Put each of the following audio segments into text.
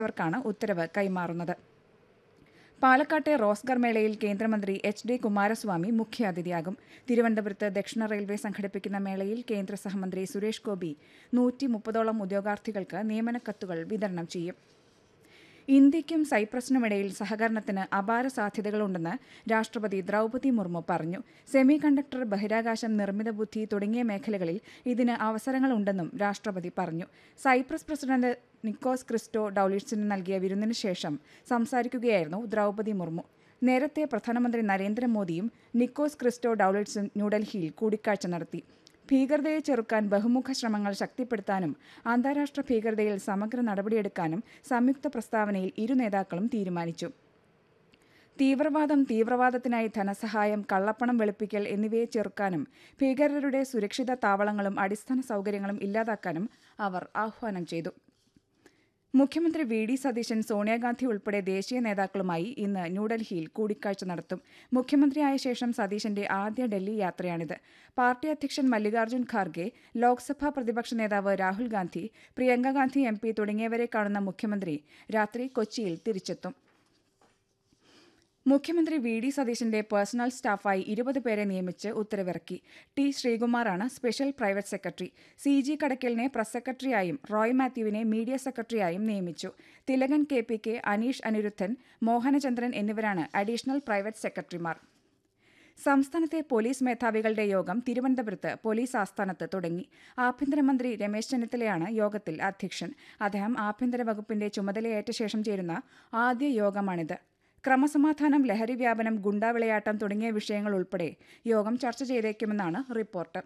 വർക്കാണ് ഉത്തരവ് കൈമാറുന്നത് പാലക്കാട്ടെ റോസ്ഗർ മേളയിൽ കേന്ദ്രമന്ത്രി എച്ച് ഡി കുമാരസ്വാമി മുഖ്യാതിഥിയാകും തിരുവനന്തപുരത്ത് ദക്ഷിണ റെയിൽവേ സംഘടിപ്പിക്കുന്ന മേളയിൽ കേന്ദ്ര സഹമന്ത്രി സുരേഷ് ഗോപി നൂറ്റി മുപ്പതോളം ഉദ്യോഗാർത്ഥികൾക്ക് നിയമനക്കത്തുകൾ വിതരണം ചെയ്യും ഇന്ത്യയ്ക്കും സൈപ്രസിനുമിടയിൽ സഹകരണത്തിന് അപാര സാധ്യതകളുണ്ടെന്ന് രാഷ്ട്രപതി ദ്രൗപതി മുർമു പറഞ്ഞു സെമി കണ്ടക്ടർ ബഹിരാകാശം നിർമ്മിത ബുദ്ധി തുടങ്ങിയ മേഖലകളിൽ ഇതിന് അവസരങ്ങളുണ്ടെന്നും രാഷ്ട്രപതി പറഞ്ഞു സൈപ്രസ് പ്രസിഡന്റ് നിക്കോസ് ക്രിസ്റ്റോ ഡൌലിറ്റ്സിന് നൽകിയ വിരുന്നിന് ശേഷം സംസാരിക്കുകയായിരുന്നു ദ്രൗപതി മുർമു നേരത്തെ പ്രധാനമന്ത്രി നരേന്ദ്രമോദിയും നിക്കോസ് ക്രിസ്റ്റോ ഡൌലിറ്റ്സും ന്യൂഡൽഹിയിൽ കൂടിക്കാഴ്ച നടത്തി ഭീകരതയെ ചെറുക്കാൻ ബഹുമുഖ ശ്രമങ്ങൾ ശക്തിപ്പെടുത്താനും അന്താരാഷ്ട്ര ഭീകരതയിൽ സമഗ്ര നടപടിയെടുക്കാനും സംയുക്ത പ്രസ്താവനയിൽ ഇരു നേതാക്കളും തീരുമാനിച്ചു തീവ്രവാദം തീവ്രവാദത്തിനായി ധനസഹായം കള്ളപ്പണം വെളുപ്പിക്കൽ എന്നിവയെ ചെറുക്കാനും ഭീകരരുടെ സുരക്ഷിത താവളങ്ങളും അടിസ്ഥാന സൗകര്യങ്ങളും ഇല്ലാതാക്കാനും അവർ ആഹ്വാനം ചെയ്തു മുഖ്യമന്ത്രി വി ഡി സതീശൻ സോണിയാഗാന്ധി ഉൾപ്പെടെ ദേശീയ നേതാക്കളുമായി ഇന്ന് ന്യൂഡൽഹിയിൽ കൂടിക്കാഴ്ച നടത്തും മുഖ്യമന്ത്രിയായ ശേഷം സതീശന്റെ ആദ്യ ഡൽഹി യാത്രയാണിത് പാർട്ടി അധ്യക്ഷൻ മല്ലികാർജ്ജുൻ ഖാർഗെ ലോക്സഭാ പ്രതിപക്ഷ നേതാവ് രാഹുൽ ഗാന്ധി പ്രിയങ്ക ഗാന്ധി എം പി തുടങ്ങിയവരെ കാണുന്ന മുഖ്യമന്ത്രി രാത്രി കൊച്ചിയിൽ തിരിച്ചെത്തും മുഖ്യമന്ത്രി വി ഡി സതീശന്റെ പേഴ്സണൽ സ്റ്റാഫായി ഇരുപത് പേരെ നിയമിച്ച് ഉത്തരവിറക്കി ടി ശ്രീകുമാറാണ് special private secretary C G കടക്കലിനെ പ്രസ് സെക്രട്ടറിയായും റോയ് മാത്യുവിനെ മീഡിയ സെക്രട്ടറിയായും നിയമിച്ചു Thilakan K P K Aneesh Anirudhan Mohanachandran എന്നിവരാണ് അഡീഷണൽ പ്രൈവറ്റ് സെക്രട്ടറിമാർ സംസ്ഥാനത്തെ പോലീസ് മേധാവികളുടെ യോഗം തിരുവനന്തപുരത്ത് പോലീസ് ആസ്ഥാനത്ത് തുടങ്ങി ആഭ്യന്തരമന്ത്രി രമേശ് ചെന്നിത്തലയാണ് യോഗത്തിൽ അധ്യക്ഷൻ അദ്ദേഹം ആഭ്യന്തര വകുപ്പിന്റെ ചുമതലയേറ്റ ശേഷം ചേരുന്ന ആദ്യ യോഗമാണിത് ക്രമസമാധാനം ലഹരി വ്യാപനം ഗുണ്ടാവിളയാട്ടം തുടങ്ങിയ വിഷയങ്ങൾ ഉൾപ്പെടെ യോഗം ചർച്ച ചെയ്തേക്കുമെന്നാണ് report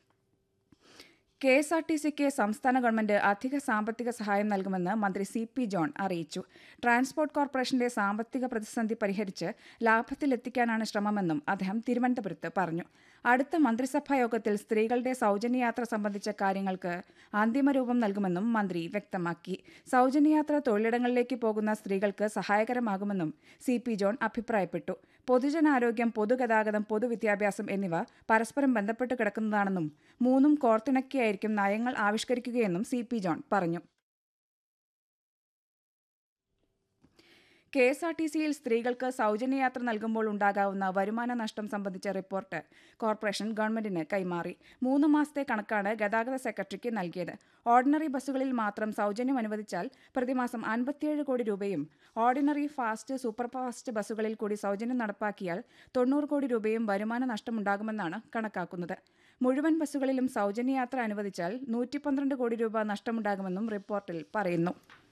K S R T സിക്ക് സംസ്ഥാന ഗവൺമെന്റ് അധിക സാമ്പത്തിക സഹായം നൽകുമെന്ന് മന്ത്രി സി പി ജോൺ അറിയിച്ചു ട്രാൻസ്പോർട്ട് കോർപ്പറേഷന്റെ സാമ്പത്തിക പ്രതിസന്ധി പരിഹരിച്ച് ലാഭത്തിലെത്തിക്കാനാണ് ശ്രമമെന്നും അദ്ദേഹം തിരുവനന്തപുരത്ത് പറഞ്ഞു അടുത്ത മന്ത്രിസഭാ യോഗത്തിൽ സ്ത്രീകളുടെ സൗജന്യയാത്ര സംബന്ധിച്ച കാര്യങ്ങൾക്ക് അന്തിമരൂപം നൽകുമെന്നും മന്ത്രി വ്യക്തമാക്കി സൗജന്യയാത്ര തൊഴിലിടങ്ങളിലേക്ക് പോകുന്ന സ്ത്രീകൾക്ക് സഹായകരമാകുമെന്നും സി പി ജോൺ അഭിപ്രായപ്പെട്ടു പൊതുജനാരോഗ്യം പൊതുഗതാഗതം പൊതുവിദ്യാഭ്യാസം എന്നിവ പരസ്പരം ബന്ധപ്പെട്ട് കിടക്കുന്നതാണെന്നും മൂന്നും കോർത്തിണക്കിയായിരിക്കും നയങ്ങൾ ആവിഷ്കരിക്കുകയെന്നും സി പി ജോൺ പറഞ്ഞു കെ എസ് ആർ ടി സിയിൽ സ്ത്രീകൾക്ക് സൗജന്യയാത്ര നൽകുമ്പോൾ ഉണ്ടാകാവുന്ന വരുമാന നഷ്ടം സംബന്ധിച്ച റിപ്പോർട്ട് കോർപ്പറേഷൻ ഗവൺമെന്റിന് കൈമാറി മൂന്ന് മാസത്തെ കണക്കാണ് ഗതാഗത സെക്രട്ടറിക്ക് നൽകിയത് ഓർഡിനറി ബസ്സുകളിൽ മാത്രം സൗജന്യം അനുവദിച്ചാൽ പ്രതിമാസം അൻപത്തിയേഴ് കോടി രൂപയും ഓർഡിനറി ഫാസ്റ്റ് സൂപ്പർഫാസ്റ്റ് ബസ്സുകളിൽ കൂടി സൗജന്യം നടപ്പാക്കിയാൽ തൊണ്ണൂറ് കോടി രൂപയും വരുമാന നഷ്ടമുണ്ടാകുമെന്നാണ് കണക്കാക്കുന്നത് മുഴുവൻ ബസ്സുകളിലും സൗജന്യയാത്ര അനുവദിച്ചാൽ നൂറ്റി പന്ത്രണ്ട് കോടി രൂപ നഷ്ടമുണ്ടാകുമെന്നും റിപ്പോർട്ടിൽ പറയുന്നു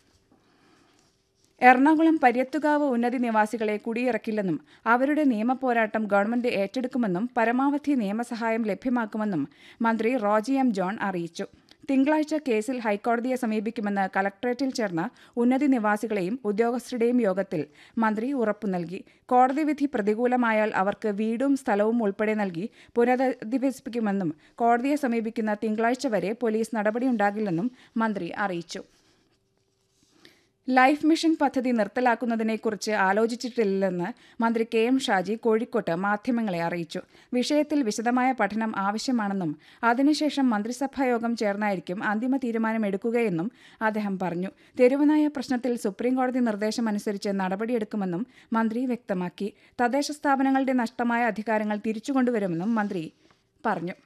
എറണാകുളം പര്യത്തുകാവ് ഉന്നതി നിവാസികളെ കുടിയിറക്കില്ലെന്നും അവരുടെ നിയമപോരാട്ടം ഗവൺമെന്റ് ഏറ്റെടുക്കുമെന്നും പരമാവധി നിയമസഹായം ലഭ്യമാക്കുമെന്നും മന്ത്രി റോജി എം ജോൺ അറിയിച്ചു തിങ്കളാഴ്ച കേസിൽ ഹൈക്കോടതിയെ സമീപിക്കുമെന്ന് കലക്ടറേറ്റിൽ ചേർന്ന ഉന്നതി നിവാസികളെയും ഉദ്യോഗസ്ഥരുടെയും യോഗത്തിൽ മന്ത്രി ഉറപ്പു നൽകി കോടതി വിധി പ്രതികൂലമായാൽ അവർക്ക് വീടും സ്ഥലവും ഉൾപ്പെടെ നൽകി പുനരധിവസിപ്പിക്കുമെന്നും കോടതിയെ സമീപിക്കുന്ന തിങ്കളാഴ്ച വരെ പോലീസ് നടപടിയുണ്ടാകില്ലെന്നും മന്ത്രി അറിയിച്ചു ലൈഫ് മിഷൻ പദ്ധതി നിർത്തലാക്കുന്നതിനെക്കുറിച്ച് ആലോചിച്ചിട്ടില്ലെന്ന് മന്ത്രി കെ എം ഷാജി കോഴിക്കോട്ട് മാധ്യമങ്ങളെ അറിയിച്ചു വിഷയത്തിൽ വിശദമായ പഠനം ആവശ്യമാണെന്നും അതിനുശേഷം മന്ത്രിസഭായോഗം ചേർന്നായിരിക്കും അന്തിമ തീരുമാനമെടുക്കുകയെന്നും അദ്ദേഹം പറഞ്ഞു തെരുവുനായ പ്രശ്നത്തിൽ സുപ്രീംകോടതി നിർദ്ദേശമനുസരിച്ച് നടപടിയെടുക്കുമെന്നും മന്ത്രി വ്യക്തമാക്കി തദ്ദേശ സ്ഥാപനങ്ങളുടെ നഷ്ടമായ അധികാരങ്ങൾ തിരിച്ചുകൊണ്ടുവരുമെന്നും മന്ത്രി പറഞ്ഞു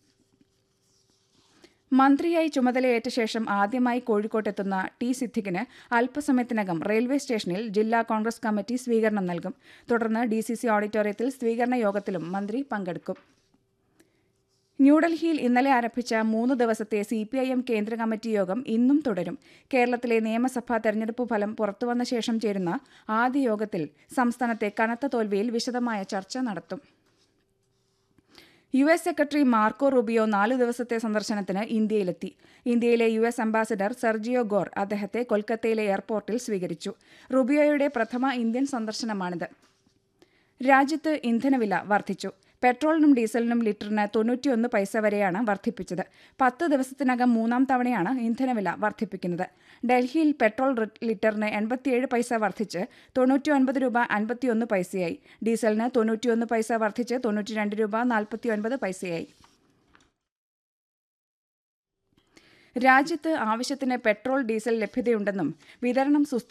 മന്ത്രിയായി ചുമതലയേറ്റ ശേഷം ആദ്യമായി കോഴിക്കോട്ടെത്തുന്ന ടി സിദ്ദിഖിന് അല്പസമയത്തിനകം റെയിൽവേ സ്റ്റേഷനിൽ ജില്ലാ കോൺഗ്രസ് കമ്മിറ്റി സ്വീകരണം നൽകും തുടർന്ന് ഡി സി സി ഓഡിറ്റോറിയത്തിൽ സ്വീകരണ യോഗത്തിലും മന്ത്രി പങ്കെടുക്കും ന്യൂഡൽഹിയിൽ ഇന്നലെ ആരംഭിച്ച മൂന്ന് ദിവസത്തെ സി പി ഐ എം കേന്ദ്ര കമ്മിറ്റി യോഗം ഇന്നും തുടരും കേരളത്തിലെ നിയമസഭാ തെരഞ്ഞെടുപ്പ് ഫലം പുറത്തുവന്ന ശേഷം ചേരുന്ന ആദ്യ യോഗത്തിൽ സംസ്ഥാനത്തെ കനത്ത തോൽവിയിൽ വിശദമായ ചർച്ച നടത്തും U S secretary Marco Rubio നാല് ദിവസത്തെ സന്ദർശനത്തിന് ഇന്ത്യയിലെത്തി ഇന്ത്യയിലെ U S ambassador Sergio Gor അദ്ദേഹത്തെ കൊൽക്കത്തയിലെ എയർപോർട്ടിൽ സ്വീകരിച്ചു റൂബിയോയുടെ പ്രഥമ ഇന്ത്യൻ സന്ദർശനമാണിത് രാജ്യത്ത് ഇന്ധനവില വർദ്ധിച്ചു പെട്രോളിനും ഡീസലിനും ലിറ്ററിന് തൊണ്ണൂറ്റിയൊന്ന് പൈസ വരെയാണ് വർദ്ധിപ്പിച്ചത് പത്ത് ദിവസത്തിനകം മൂന്നാം തവണയാണ് ഇന്ധനവില വർദ്ധിപ്പിക്കുന്നത് ഡൽഹിയിൽ പെട്രോൾ ലിറ്ററിന് എൺപത്തിയേഴ് പൈസ വർദ്ധിച്ച് തൊണ്ണൂറ്റി ഒൻപത് രൂപ അൻപത്തിയൊന്ന് പൈസയായി ഡീസലിന് തൊണ്ണൂറ്റിയൊന്ന് പൈസ വർദ്ധിച്ച് തൊണ്ണൂറ്റി രണ്ട് രൂപ നാൽപ്പത്തി ഒൻപത് പൈസയായി രാജ്യത്ത് ആവശ്യത്തിന് പെട്രോൾ ഡീസൽ ലഭ്യതയുണ്ടെന്നും വിതരണം സുസ്ഥിര